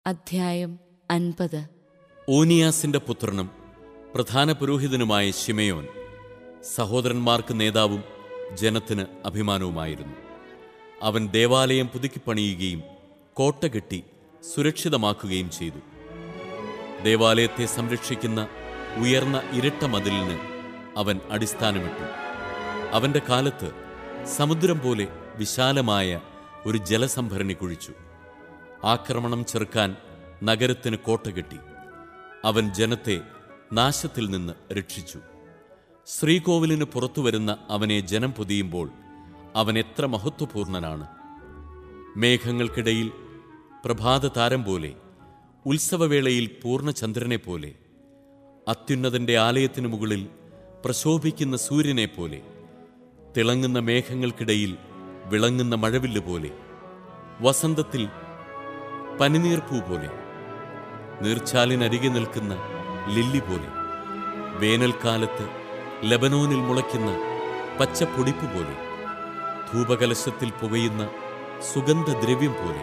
അധ്യായം അൻപത് ഓനിയാസിന്റെ പുത്രനും പ്രധാന പുരോഹിതനുമായ ശിമയോൻ സഹോദരന്മാർക്ക് നേതാവും ജനത്തിന് അഭിമാനവുമായിരുന്നു അവൻ ദേവാലയം പുതുക്കിപ്പണിയുകയും കോട്ട കെട്ടി സുരക്ഷിതമാക്കുകയും ചെയ്തു ദേവാലയത്തെ സംരക്ഷിക്കുന്ന ഉയർന്ന ഇരട്ട മതിലിന് അവൻ അടിസ്ഥാനമിട്ടു അവന്റെ കാലത്ത് സമുദ്രം പോലെ വിശാലമായ ഒരു ജലസംഭരണി കുഴിച്ചു ആക്രമണം ചെറുക്കാൻ നഗരത്തിന് കോട്ട കെട്ടി അവൻ ജനത്തെ നാശത്തിൽ നിന്ന് രക്ഷിച്ചു ശ്രീകോവിലിന് പുറത്തു വരുന്ന അവനെ ജനം പൊതിയുമ്പോൾ അവൻ എത്ര മഹത്വപൂർണനാണ് മേഘങ്ങൾക്കിടയിൽ പ്രഭാത താരം പോലെ ഉത്സവവേളയിൽ പൂർണ്ണചന്ദ്രനെ പോലെ അത്യുന്നതന്റെ ആലയത്തിനു മുകളിൽ പ്രശോഭിക്കുന്ന സൂര്യനെ പോലെ തിളങ്ങുന്ന മേഘങ്ങൾക്കിടയിൽ വിളങ്ങുന്ന മഴവില്ല് പോലെ വസന്തത്തിൽ പനിനീർപ്പൂ പോലെ നീർച്ചാലിനരികെ നിൽക്കുന്ന ലില്ലി പോലെ വേനൽക്കാലത്ത് ലബനോനിൽ മുളയ്ക്കുന്ന പച്ചപ്പൊടിപ്പ് പോലെ ധൂപകലശത്തിൽ പുകയുന്ന സുഗന്ധദ്രവ്യം പോലെ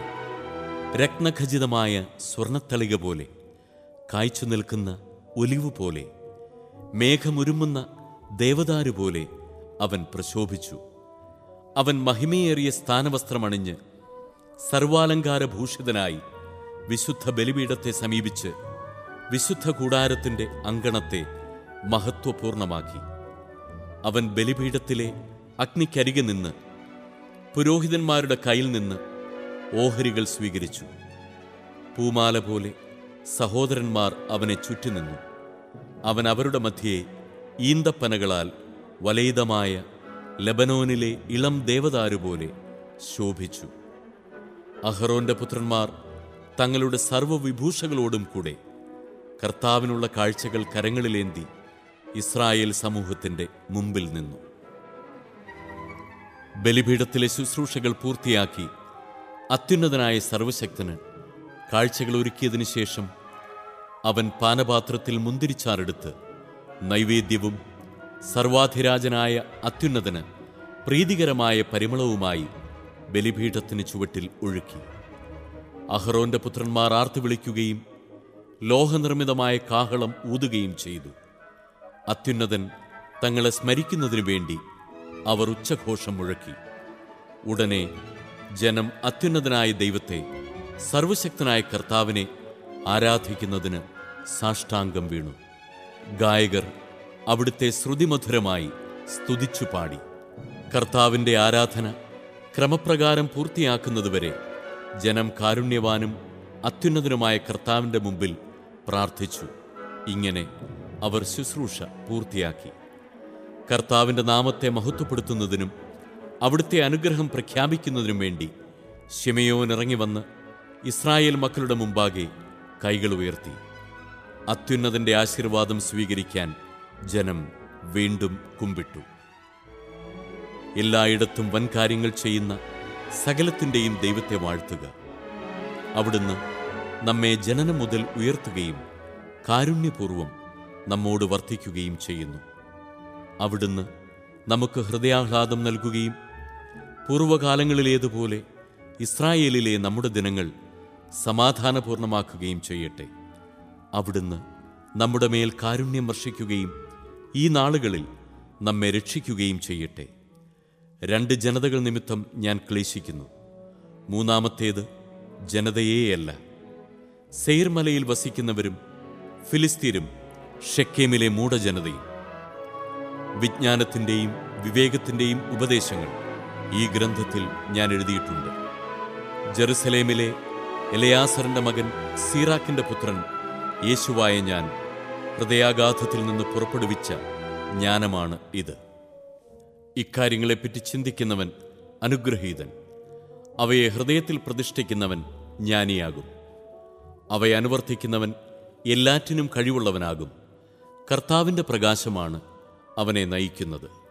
രത്നഖചിതമായ സ്വർണത്തളിക പോലെ കായ്ച്ചു നിൽക്കുന്ന ഒലിവ് പോലെ മേഘമുരുമുന്ന ദേവദാരു പോലെ അവൻ പ്രശോഭിച്ചു അവൻ മഹിമയേറിയ സ്ഥാനവസ്ത്രമണിഞ്ഞ് സർവാലങ്കാരഭൂഷിതനായി വിശുദ്ധ ബലിപീഠത്തെ സമീപിച്ച് വിശുദ്ധ കൂടാരത്തിന്റെ അങ്കണത്തെ മഹത്വപൂർണമാക്കി അവൻ ബലിപീഠത്തിലെ അഗ്നിക്കരികെ നിന്ന് പുരോഹിതന്മാരുടെ കയ്യിൽ നിന്ന് ഓഹരികൾ സ്വീകരിച്ചു പൂമാല പോലെ സഹോദരന്മാർ അവനെ ചുറ്റിനിന്നു അവൻ അവരുടെ മധ്യേ ഈന്തപ്പനകളാൽ വലയിതമായ ലബനോനിലെ ഇളം ദേവദാരു പോലെ ശോഭിച്ചു അഹറോന്റെ പുത്രന്മാർ തങ്ങളുടെ സർവ്വവിഭൂഷകളോടും കൂടെ കർത്താവിനുള്ള കാഴ്ചകൾ കരങ്ങളിലേന്തി ഇസ്രായേൽ സമൂഹത്തിന്റെ മുമ്പിൽ നിന്നു ബലിപീഠത്തിലെ ശുശ്രൂഷകൾ പൂർത്തിയാക്കി അത്യുന്നതനായ സർവശക്തന് കാഴ്ചകൾ ഒരുക്കിയതിനു ശേഷം അവൻ പാനപാത്രത്തിൽ മുന്തിരിച്ചാറെടുത്ത് നൈവേദ്യവും സർവാധിരാജനായ അത്യുന്നതന് പ്രീതികരമായ പരിമളവുമായി ബലിപീഠത്തിന് ചുവട്ടിൽ ഒഴുക്കി അഹ്റോന്റെ പുത്രന്മാർ ആർത്തു വിളിക്കുകയും ലോഹനിർമ്മിതമായ കാഹളം ഊതുകയും ചെയ്തു അത്യുന്നതൻ തങ്ങളെ സ്മരിക്കുന്നതിനു വേണ്ടി അവർ ഉച്ചഘോഷം മുഴക്കി ഉടനെ ജനം അത്യുന്നതനായ ദൈവത്തെ സർവശക്തനായ കർത്താവിനെ ആരാധിക്കുന്നതിന് സാഷ്ടാംഗം വീണു ഗായകർ അവിടുത്തെ ശ്രുതിമധുരമായി സ്തുതിച്ചു പാടി കർത്താവിന്റെ ആരാധന ക്രമപ്രകാരം പൂർത്തിയാക്കുന്നതുവരെ ജനം കാരുണ്യവാനും അത്യുന്നതനുമായ കർത്താവിന്റെ മുമ്പിൽ പ്രാർത്ഥിച്ചു ഇങ്ങനെ അവർ ശുശ്രൂഷ പൂർത്തിയാക്കി കർത്താവിന്റെ നാമത്തെ മഹത്വപ്പെടുത്തുന്നതിനും അവിടുത്തെ അനുഗ്രഹം പ്രഖ്യാപിക്കുന്നതിനും വേണ്ടി ശിമയോൻ ഇറങ്ങി വന്ന് ഇസ്രായേൽ മക്കളുടെ മുമ്പാകെ കൈകൾ ഉയർത്തി അത്യുന്നതന്റെ ആശീർവാദം സ്വീകരിക്കാൻ ജനം വീണ്ടും കുമ്പിട്ടു എല്ലായിടത്തും വൻകാര്യങ്ങൾ ചെയ്യുന്ന സകലത്തിൻ്റെയും ദൈവത്തെ വാഴ്ത്തുക അവിടുന്ന് നമ്മെ ജനനം മുതൽ ഉയർത്തുകയും കാരുണ്യപൂർവം നമ്മോട് വർദ്ധിക്കുകയും ചെയ്യുന്നു അവിടുന്ന് നമുക്ക് ഹൃദയാഹ്ലാദം നൽകുകയും പൂർവ്വകാലങ്ങളിലേതുപോലെ ഇസ്രായേലിലെ നമ്മുടെ ദിനങ്ങൾ സമാധാനപൂർണമാക്കുകയും ചെയ്യട്ടെ അവിടുന്ന് നമ്മുടെ മേൽ കാരുണ്യം വർഷിക്കുകയും ഈ നാളുകളിൽ നമ്മെ രക്ഷിക്കുകയും ചെയ്യട്ടെ രണ്ട് ജനതകൾ നിമിത്തം ഞാൻ ക്ലേശിക്കുന്നു മൂന്നാമത്തേത് ജനതയേയല്ല സെയ്ർമലയിൽ വസിക്കുന്നവരും ഫിലിസ്തീനും ഷെക്കേമിലെ മൂഢജനതയും വിജ്ഞാനത്തിൻ്റെയും വിവേകത്തിൻ്റെയും ഉപദേശങ്ങൾ ഈ ഗ്രന്ഥത്തിൽ ഞാൻ എഴുതിയിട്ടുണ്ട് ജെറുസലേമിലെ എലയാസറിന്റെ മകൻ സീറാക്കിന്റെ പുത്രൻ യേശുവായ ഞാൻ ഹൃദയാഘാതത്തിൽ നിന്ന് പുറപ്പെടുവിച്ച ജ്ഞാനമാണ് ഇത് ഇക്കാര്യങ്ങളെപ്പറ്റി ചിന്തിക്കുന്നവൻ അനുഗ്രഹീതൻ അവയെ ഹൃദയത്തിൽ പ്രതിഷ്ഠിക്കുന്നവൻ ജ്ഞാനിയാകും അവയെ അനുവർത്തിക്കുന്നവൻ എല്ലാറ്റിനും കഴിവുള്ളവനാകും കർത്താവിൻ്റെ പ്രകാശമാണ് അവനെ നയിക്കുന്നത്